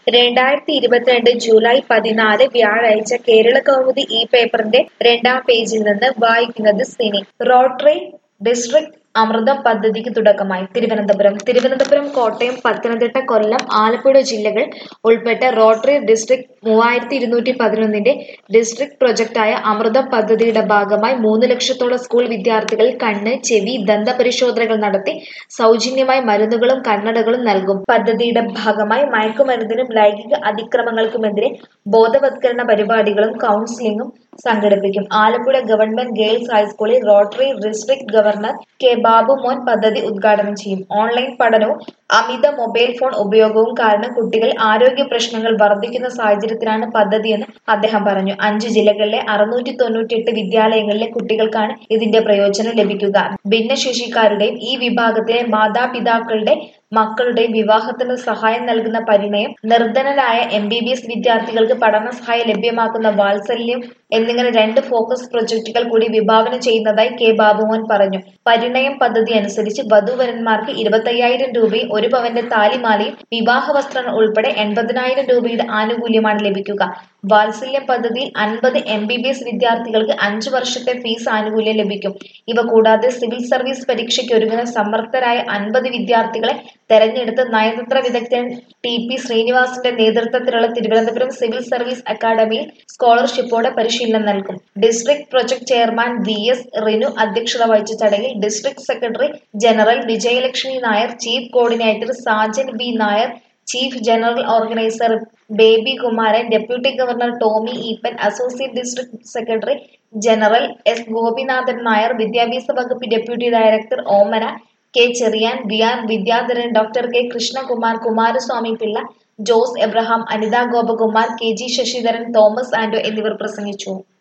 രണ്ടായിരത്തി ഇരുപത്തിരണ്ട് ജൂലൈ പതിനാല് വ്യാഴാഴ്ച കേരള കൗമുദി ഈ പേപ്പറിന്റെ രണ്ടാം പേജിൽ നിന്ന് വായിക്കുന്നത് സിനി റോട്ടറി ഡിസ്ട്രിക്ട് അമൃതം പദ്ധതിക്ക് തുടക്കമായി തിരുവനന്തപുരം തിരുവനന്തപുരം കോട്ടയം പത്തനംതിട്ട കൊല്ലം ആലപ്പുഴ ജില്ലകൾ ഉൾപ്പെട്ട റോട്ടറി ഡിസ്ട്രിക്ട് മൂവായിരത്തി ഇരുന്നൂറ്റി പതിനൊന്നിന്റെ ഡിസ്ട്രിക്ട് പ്രൊജക്ടായ അമൃതം പദ്ധതിയുടെ ഭാഗമായി മൂന്ന് ലക്ഷത്തോളം സ്കൂൾ വിദ്യാർത്ഥികൾ കണ്ണ് ചെവി ദന്ത പരിശോധനകൾ നടത്തി സൗജന്യമായി മരുന്നുകളും കണ്ണടകളും നൽകും പദ്ധതിയുടെ ഭാഗമായി മയക്കുമരുന്നിനും ലൈംഗിക അതിക്രമങ്ങൾക്കുമെതിരെ ബോധവത്കരണ പരിപാടികളും കൗൺസിലിംഗും സംഘടിപ്പിക്കും ആലപ്പുഴ ഗവൺമെന്റ് ഗേൾസ് ഹൈസ്കൂളിൽ Rotary district governor K Babu Mon പദ്ധതി ഉദ്ഘാടനം ചെയ്യും ഓൺലൈൻ പഠനവും അമിത മൊബൈൽ ഫോൺ ഉപയോഗവും കാരണം കുട്ടികൾ ആരോഗ്യ പ്രശ്നങ്ങൾ വർദ്ധിക്കുന്ന സാഹചര്യത്തിലാണ് പദ്ധതിയെന്ന് അദ്ദേഹം പറഞ്ഞു അഞ്ചു ജില്ലകളിലെ അറുന്നൂറ്റി തൊണ്ണൂറ്റിയെട്ട് വിദ്യാലയങ്ങളിലെ കുട്ടികൾക്കാണ് ഇതിന്റെ പ്രയോജനം ലഭിക്കുക ഭിന്നശേഷിക്കാരുടെയും ഈ വിഭാഗത്തിലെ മാതാപിതാക്കളുടെ മക്കളുടെ വിവാഹത്തിന് സഹായം നൽകുന്ന പരിണയം നിർധനരായ എം ബി ബി എസ് വിദ്യാർത്ഥികൾക്ക് പഠന സഹായം ലഭ്യമാക്കുന്ന വാത്സല്യം എന്നിങ്ങനെ രണ്ട് ഫോക്കസ് പ്രൊജക്ടുകൾ കൂടി വിഭാവനം ചെയ്യുന്നതായി കെ ബാബുമോൻ പറഞ്ഞു പരിണയം പദ്ധതി അനുസരിച്ച് വധുവരന്മാർക്ക് ഇരുപത്തയ്യായിരം രൂപയും ഒരു പവന്റെ താലിമാലയും വിവാഹ വസ്ത്രങ്ങൾ ഉൾപ്പെടെ എൺപതിനായിരം രൂപയുടെ ആനുകൂല്യമാണ് ലഭിക്കുക വാത്സല്യം പദ്ധതിയിൽ അൻപത് എം ബി ബി എസ് വിദ്യാർത്ഥികൾക്ക് അഞ്ചു വർഷത്തെ ഫീസ് ആനുകൂല്യം ലഭിക്കും ഇവ കൂടാതെ സിവിൽ സർവീസ് പരീക്ഷയ്ക്ക് ഒരുങ്ങുന്ന സമർത്ഥരായ അൻപത് വിദ്യാർത്ഥികളെ തെരഞ്ഞെടുത്ത് നയതന്ത്ര വിദഗ്ധൻ ടി പി ശ്രീനിവാസിന്റെ നേതൃത്വത്തിലുള്ള തിരുവനന്തപുരം സിവിൽ സർവീസ് അക്കാദമിയിൽ സ്കോളർഷിപ്പോടെ പരിശീലനം നൽകും district project chairman V S Rinu അധ്യക്ഷത വഹിച്ച ചടങ്ങിൽ district secretary general Vijayalakshmi Nair chief coordinator Sajan B Nair chief general organiser Baby Kumaran deputy governor Tomy Eapen associate district secretary general S Gopinathan Nair വിദ്യാഭ്യാസ വകുപ്പ് deputy director Omana K Cherian V R Vidyadharan doctor K Krishnakumar Kumaraswamy Pillai Jose Abraham Anitha Gopakumar K G Sasidharan Thomas Ando എന്നിവർ പ്രസംഗിച്ചു